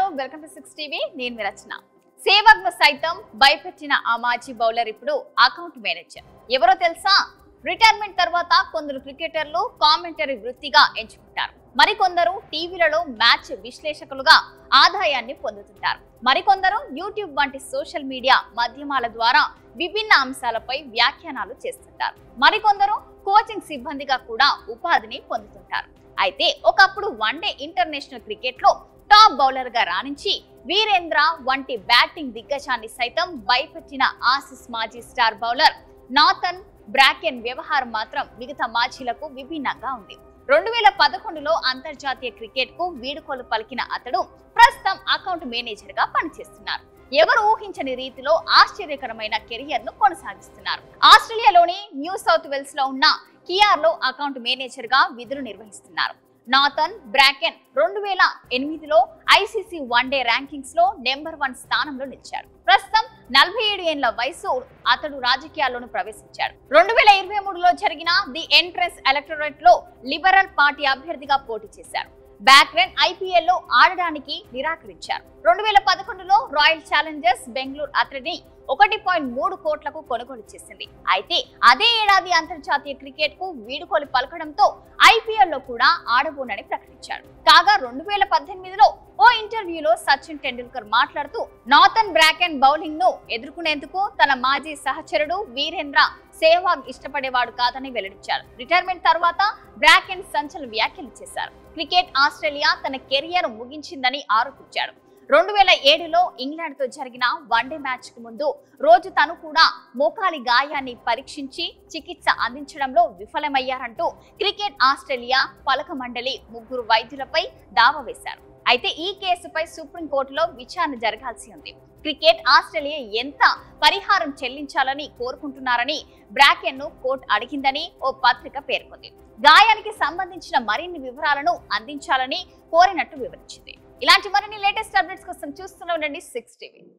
welcome to six TV నేను మీ రచన సేవగ్ను సైతం భయపెట్టిన ఆ మాజీ బౌలర్ ఇప్పుడు అకౌంట్ మేనేజర్ ఎవరో తెలుసా రిటైర్మెంట్ తర్వాత కొందరు క్రికెటర్లు కామెంటరీ వృత్తిగా ఎంచుకుంటారు మరికొందరు టీవీలలో మ్యాచ్ విశ్లేషకులుగా ఆదాయాన్ని పొందుతుంటారు మరికొందరు యూట్యూబ్ వంటి సోషల్ మీడియా మాధ్యమాల ద్వారా విభిన్న అంశాలపై వ్యాఖ్యానాలు చేస్తుంటారు మరికొందరు కోచింగ్ సిబ్బందిగా కూడా ఉపాధిని పొందుతుంటారు అయితే ఒకప్పుడు వన్డే ఇంటర్నేషనల్ క్రికెట్ లో టాప్ బౌలర్ గా రాణించి వీరేంద్ర వంటి బ్యాటింగ్ దిగ్గజాన్ని సైతం భయపెట్టిన ఆసిస్ మాజీ స్టార్ బౌలర్ నాథన్ బ్రాకెన్ వ్యవహారం మాత్రం మిగతా మాజీలకు విభిన్నంగా ఉంది రెండు వేల పదకొండులో అంతర్జాతీయ క్రికెట్ కు వీడుకోలు పలికిన అతడు ప్రస్తుతం అకౌంట్ మేనేజర్ గా పనిచేస్తున్నారు ఎవరు ఊహించని రీతిలో ఆశ్చర్యకరమైన కెరియర్ ను కొనసాగిస్తున్నారు ఆస్ట్రేలియాలోని న్యూ సౌత్ వెల్స్ లో ఉన్న కియార్ లో అకౌంట్ మేనేజర్ గా విధులు నిర్వహిస్తున్నారు నాథన్ బ్రాకెన్ రెండు వేల ఎనిమిదిలో ఐసీసీ వన్డే ర్యాంకింగ్స్ లో నెంబర్ వన్ స్థానంలో నిలిచాడు ప్రస్తుతం నలభై ఏడు ఏళ్ల వయసు అతడు రాజకీయాల్లోనూ ప్రవేశించాడు రెండు వేల ఇరవై మూడులో జరిగిన ది ఎంట్రెన్స్ ఎలక్టోరేట్ లో లిబరల్ పార్టీ అభ్యర్థిగా పోటీ చేశారు బ్యాక్రెన్ ఐపీఎల్ లో ఆడడానికి నిరాకరించారు రెండు వేల పదకొండులో రాయల్ ఛాలెంజర్స్ బెంగళూరు అతడిని ఒకటి పాయింట్ మూడు కోట్లకు కొనుగోలు చేసింది అయితే అదే ఏడాది అంతర్జాతీయ క్రికెట్ కు వీడుకోలు పలకడంతో ఐపీఎల్ లో కూడా ఆడబోనని ప్రకటించాడు కాగా రెండు వేల పద్దెనిమిదిలో ఓ ఇంటర్వ్యూలో సచిన్ టెండూల్కర్ మాట్లాడుతూ నాథన్ బ్రాకెన్ బౌలింగ్ ను ఎదుర్కొనేందుకు తన మాజీ సహచరుడు వీరేంద్ర సేవాగ్ ఇష్టపడేవాడు కాదని వెల్లడించారు రిటైర్మెంట్ తర్వాత బ్రాకెన్ సంచలన వ్యాఖ్యలు చేశారు క్రికెట్ ఆస్ట్రేలియా తన కెరియర్ ముగించిందని ఆరోపించాడు రెండు వేల ఏడులో ఇంగ్లాండ్ తో జరిగిన వన్డే మ్యాచ్ కు ముందు రోజు తను కూడా మోకాలి గాయాన్ని పరీక్షించి చికిత్స అందించడంలో విఫలమయ్యారంటూ క్రికెట్ ఆస్ట్రేలియా పలక మండలి ముగ్గురు వైద్యులపై దావా వేశారు అయితే ఈ కేసుపై సుప్రీంకోర్టులో విచారణ జరగాల్సి ఉంది క్రికెట్ ఆస్ట్రేలియా ఎంత పరిహారం చెల్లించాలని కోరుకుంటున్నారని బ్రాకెన్ ను కోర్టు అడిగిందని ఓ పత్రిక పేర్కొంది గాయానికి సంబంధించిన మరిన్ని వివరాలను అందించాలని కోరినట్టు వివరించింది ఇలాంటి మరిన్ని లేటెస్ట్ అప్డేట్స్ కోసం చూస్తూనే ఉండండి సిక్స్ టీవీ